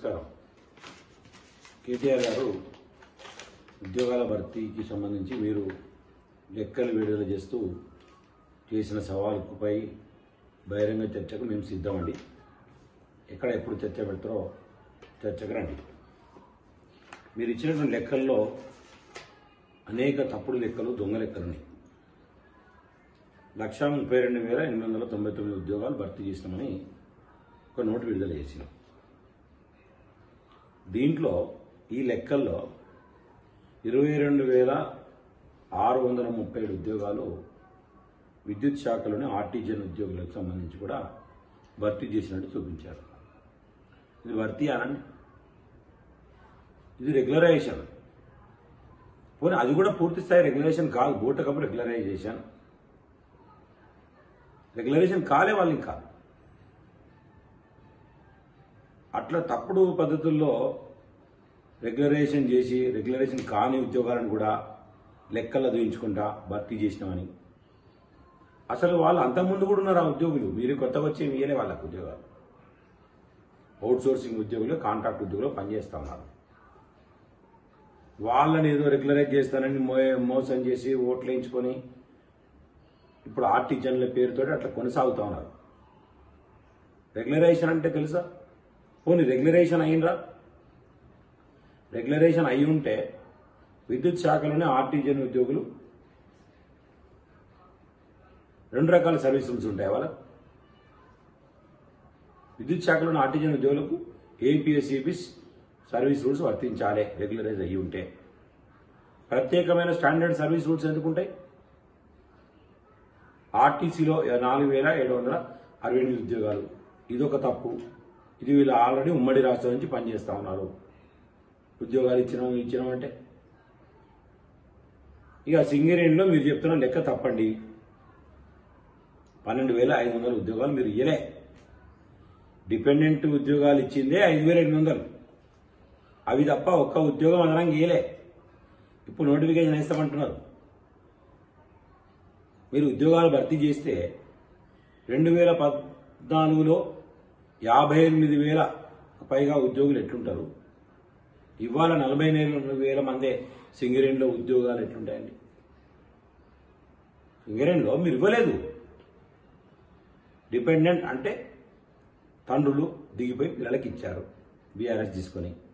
నమస్కారం కేటీఆర్ గారు ఉద్యోగాల భర్తీకి సంబంధించి మీరు లెక్కలు విడుదల చేస్తూ చేసిన సవాలుపై బహిరంగ చర్చకు మేము సిద్ధమండి ఎక్కడ ఎప్పుడు చర్చ పెడతారో చర్చకు రండి మీరు ఇచ్చినటువంటి లెక్కల్లో అనేక తప్పుడు లెక్కలు దొంగ లెక్కలు ఉన్నాయి లక్ష ముప్పై రెండు వేల ఎనిమిది వందల తొంభై తొమ్మిది ఉద్యోగాలు భర్తీ చేసినామని ఒక నోటు విడుదల చేసినాం దీంట్లో ఈ లెక్కల్లో ఇరవై రెండు వేల ఆరు వందల ముప్పై ఏడు ఉద్యోగాలు విద్యుత్ శాఖలోని ఆర్టీజన్ ఉద్యోగులకు సంబంధించి కూడా భర్తీ చేసినట్టు చూపించారు ఇది భర్తీ అనండి ఇది రెగ్యులరైజేషన్ పోనీ అది కూడా పూర్తి స్థాయి రెగ్యులేషన్ కాదు బూటకపు రెగ్యులరైజేషన్ రెగ్యులరేషన్ కాలే వాళ్ళు ఇంకా అట్లా తప్పుడు పద్ధతుల్లో రెగ్యులరేషన్ చేసి రెగ్యులరేషన్ కాని ఉద్యోగాలను కూడా లెక్కల్లో దూయించుకుంటా భర్తీ చేసినామని అసలు వాళ్ళు అంతకుముందు కూడా ఉన్నారు ఆ ఉద్యోగులు మీరు కొత్తగా వచ్చి ఇయ్యలే వాళ్ళకు ఉద్యోగాలు అవుట్ సోర్సింగ్ ఉద్యోగులు కాంట్రాక్ట్ ఉద్యోగులు పనిచేస్తా ఉన్నారు వాళ్ళని ఏదో రెగ్యులరైజ్ చేస్తానని మో- మోసం చేసి ఓట్లు వేయించుకొని ఇప్పుడు ఆర్టిజన్ల పేరుతో అట్లా కొనసాగుతా ఉన్నారు రెగ్యులరైజేషన్ అంటే తెలుసా పోనీ రెగ్యులరైజేషన్ అయిందా రెగ్యులరైజేషన్ అయి ఉంటే విద్యుత్ శాఖలోనే ఆర్టిజన్ ఉద్యోగులు రెండు రకాల సర్వీస్ రూల్స్ ఉంటాయి వాళ్ళ విద్యుత్ శాఖలోని ఆర్టిజన్ ఉద్యోగులకు ఏపీఎస్ఈపి సర్వీస్ రూల్స్ వర్తించాలి రెగ్యులరైజ్ అయ్యి ఉంటే ప్రత్యేకమైన స్టాండర్డ్ సర్వీస్ రూల్స్ ఎందుకు ఉంటాయి ఆర్టీసీలో నాలుగు వేల ఏడు వందల అరవై ఎనిమిది ఉద్యోగాలు ఇదొక తప్పు ఇది వీళ్ళు ఆల్రెడీ ఉమ్మడి రాష్ట్రం నుంచి పనిచేస్తా ఉన్నారు ఉద్యోగాలు ఇచ్చినాం ఇచ్చినాం అంటే ఇక సింగరేణిలో మీరు చెప్తున్న లెక్క తప్పండి పన్నెండు వేల ఐదు వందల ఉద్యోగాలు మీరు ఇయ్యలే డిపెండెంట్ ఉద్యోగాలు ఇచ్చిందే ఐదు వేల ఎనిమిది వందలు అవి తప్ప ఒక్క ఉద్యోగం అదనంగా ఇయ్యలే ఇప్పుడు నోటిఫికేషన్ వేస్తామంటున్నారు మీరు ఉద్యోగాలు భర్తీ చేస్తే రెండు వేల పద్నాలుగులో యాభై ఎనిమిది వేల పైగా ఉద్యోగులు ఎట్లుంటారు ఇవాళ నలభై ఎనిమిది వేల మందే సింగరేణిలో ఉద్యోగాలు ఎట్లుంటాయండి సింగరేణిలో మీరు ఇవ్వలేదు డిపెండెంట్ అంటే తండ్రులు దిగిపోయి పిల్లలకి ఇచ్చారు బీఆర్ఎస్ తీసుకొని